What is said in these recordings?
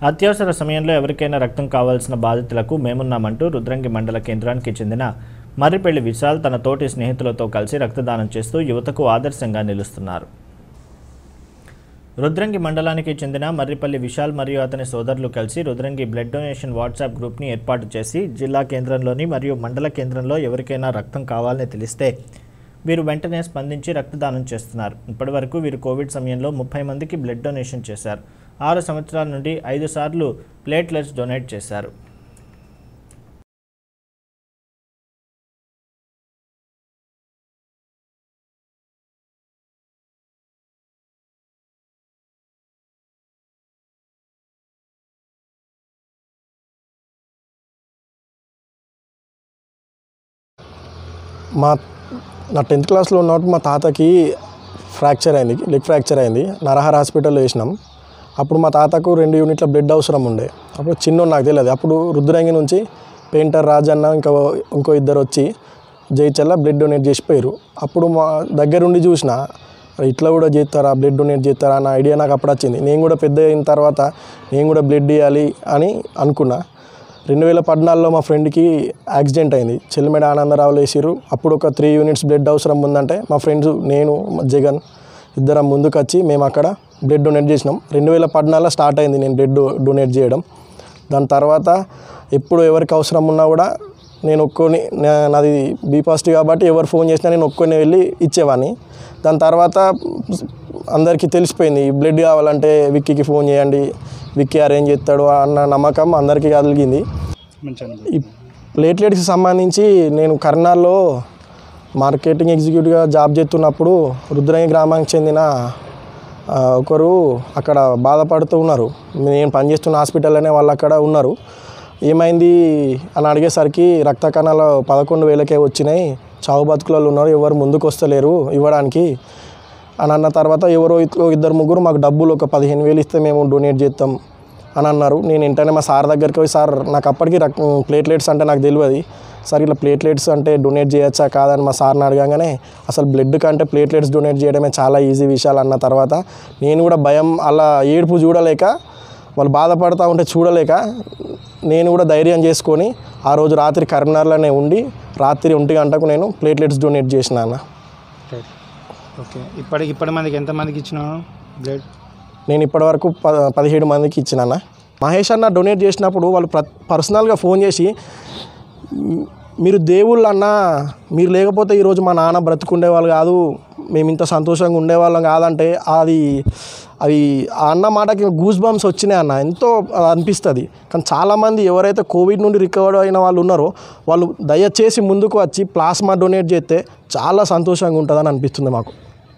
అత్యవసర సమయంలో ఎవరికైనా రక్తం కావాల్సిన బాధితులకు మేమున్నామంటూ రుద్రంగి మండల కేంద్రానికి చెందిన మర్రిపల్లి విశాల్ తన తోటి స్నేహితులతో కలిసి రక్తదానం చేస్తూ యువతకు ఆదర్శంగా నిలుస్తున్నారు రుద్రంగి మండలానికి చెందిన మర్రిపల్లి విశాల్ మరియు అతని సోదరులు కలిసి రుద్రంగి బ్లడ్ డొనేషన్ వాట్సాప్ గ్రూప్ని ఏర్పాటు చేసి జిల్లా కేంద్రంలోని మరియు మండల కేంద్రంలో ఎవరికైనా రక్తం కావాలని తెలిస్తే వీరు వెంటనే స్పందించి రక్తదానం చేస్తున్నారు ఇప్పటివరకు వీరు కోవిడ్ సమయంలో ముప్పై మందికి బ్లడ్ డొనేషన్ చేశారు ఆరు సంవత్సరాల నుండి ఐదు సార్లు ప్లేట్లెట్స్ డొనేట్ చేశారు మా నా టెన్త్ క్లాస్లో ఉన్నప్పుడు మా తాతకి ఫ్రాక్చర్ అయింది లెగ్ ఫ్రాక్చర్ అయింది నరహర్ హాస్పిటల్లో వేసినాం అప్పుడు మా తాతకు రెండు యూనిట్ల బ్లడ్ అవసరం ఉండే అప్పుడు చిన్న నాకు తెలియదు అప్పుడు రుద్రంగి నుంచి పెయింటర్ రాజన్న ఇంకా ఇంకో ఇద్దరు వచ్చి జైచల్ల బ్లడ్ డొనేట్ చేసిపోయారు అప్పుడు మా దగ్గరుండి చూసిన ఇట్లా కూడా చేస్తారా బ్లడ్ డొనేట్ చేస్తారా అన్న ఐడియా నాకు అప్పుడు వచ్చింది నేను కూడా పెద్ద అయిన తర్వాత నేను కూడా బ్లడ్ ఇవ్వాలి అని అనుకున్నా రెండు వేల పద్నాలుగులో మా ఫ్రెండ్కి యాక్సిడెంట్ అయింది చెల్లిమెడ ఆనందరావులు వేసిర్రు అప్పుడు ఒక త్రీ యూనిట్స్ బ్లడ్ అవసరం ఉందంటే మా ఫ్రెండ్స్ నేను మా జగన్ ఇద్దరం ముందుకు వచ్చి మేము అక్కడ బ్లడ్ డొనేట్ చేసినాం రెండు వేల పద్నాలుగులో స్టార్ట్ అయింది నేను బ్లడ్ డొనేట్ చేయడం దాని తర్వాత ఎప్పుడు ఎవరికి అవసరం ఉన్నా కూడా నేను ఒక్కొని నా- నాది బీ పాజిటివ్ కాబట్టి ఎవరు ఫోన్ చేసినా నేను ఒక్కొని వెళ్ళి ఇచ్చేవాడిని దాని తర్వాత అందరికీ తెలిసిపోయింది ఈ బ్లడ్ కావాలంటే విక్కీకి ఫోన్ చేయండి విక్కీ అరేంజ్ చేస్తాడు అన్న నమ్మకం అందరికీ కలిగింది ఈ ప్లేట్లెట్స్కి సంబంధించి నేను కర్నాల్లో మార్కెటింగ్ ఎగ్జిక్యూటివ్గా జాబ్ చేస్తున్నప్పుడు రుద్రంగి గ్రామానికి చెందిన ఆ, ఒకరు అక్కడ బాధపడుతూ ఉన్నారు నేను పనిచేస్తున్న హాస్పిటల్లోనే వాళ్ళు అక్కడ ఉన్నారు ఏమైంది అని అడిగేసరికి రక్త కణాలు పదకొండు వేలకే వచ్చినాయి చావు బతుకులలో ఉన్నారు ఎవరు ముందుకు వస్తలేరు ఇవ్వడానికి అని అన్న తర్వాత ఎవరో ఇద్దరు ఇద్దరు ముగ్గురు మాకు డబ్బులు ఒక పదిహేను వేలు ఇస్తే మేము డొనేట్ చేస్తాం అని అన్నారు నేను వెంటనే మా సార్ దగ్గరికి పోయి సార్ నాకు అప్పటికి రక్ ప్లేట్లెట్స్ అంటే నాకు తెలియదు సార్ ఇట్లా ప్లేట్లెట్స్ అంటే డొనేట్ చేయొచ్చా కాదని మా సార్ని అడగగానే అసలు బ్లడ్ కంటే ప్లేట్లెట్స్ డొనేట్ చేయడమే చాలా ఈజీ విషయాలు అన్న తర్వాత నేను కూడా భయం అలా ఏడుపు చూడలేక వాళ్ళు బాధపడతా ఉంటే చూడలేక నేను కూడా ధైర్యం చేసుకొని ఆ రోజు రాత్రి కరీంనగర్లోనే ఉండి రాత్రి ఒంటి గంటకు నేను ప్లేట్లెట్స్ డొనేట్ చేసిన అన్న ఓకే ఇప్పటికి ఇప్పటి మందికి ఎంతమందికి ఇచ్చినావు బ్లడ్ నేను ఇప్పటివరకు ప పదిహేడు మందికి ఇచ్చినాన్న మహేష్ అన్న డొనేట్ చేసినప్పుడు వాళ్ళు ప్ర పర్సనల్గా ఫోన్ చేసి "మ్, మీరు దేవుళ్ళు అన్న మీరు లేకపోతే ఈరోజు మా నాన్న బ్రతుకుండేవాళ్ళు కాదు మేము ఇంత సంతోషంగా ఉండేవాళ్ళం కాదంటే అది అవి ఆ అన్న మాటకి గూస్ బంప్స్ వచ్చినాయి అన్న ఎంతో అది అనిపిస్తుంది కానీ చాలామంది ఎవరైతే కోవిడ్ నుండి రికవర్ అయిన వాళ్ళు ఉన్నారో వాళ్ళు దయచేసి ముందుకు వచ్చి ప్లాస్మా డొనేట్ చేస్తే చాలా సంతోషంగా ఉంటుందని అనిపిస్తుంది మాకు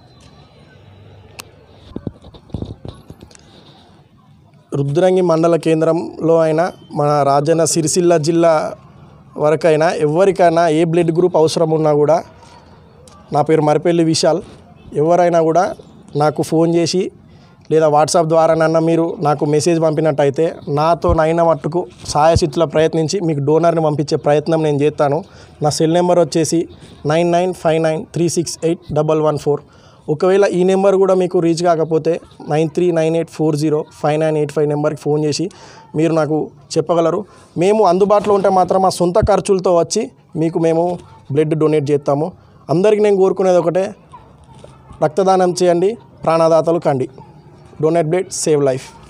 రుద్రంగి మండల కేంద్రంలో అయినా మన రాజన్న సిరిసిల్ల జిల్లా వరకైనా ఎవరికైనా ఏ బ్లడ్ గ్రూప్ అవసరం ఉన్నా కూడా నా పేరు మరిపల్లి విశాల్ ఎవరైనా కూడా నాకు ఫోన్ చేసి లేదా వాట్సాప్ ద్వారానన్నా మీరు నాకు మెసేజ్ పంపినట్టయితే నాతో నైన మట్టుకు సాయశిత్తుల ప్రయత్నించి మీకు డోనర్ని పంపించే ప్రయత్నం నేను చేస్తాను నా సెల్ నెంబర్ వచ్చేసి nine nine five nine three six eight double one four ఒకవేళ ఈ నెంబర్ కూడా మీకు రీచ్ కాకపోతే nine three nine eight four zero five nine eight five నెంబర్కి ఫోన్ చేసి మీరు నాకు చెప్పగలరు మేము అందుబాటులో ఉంటే మాత్రం మా సొంత ఖర్చులతో వచ్చి మీకు మేము బ్లడ్ డొనేట్ చేస్తాము అందరికీ నేను కోరుకునేది ఒకటే రక్తదానం చేయండి ప్రాణదాతలు కండి డొనేట్ బ్లడ్ సేవ్ లైఫ్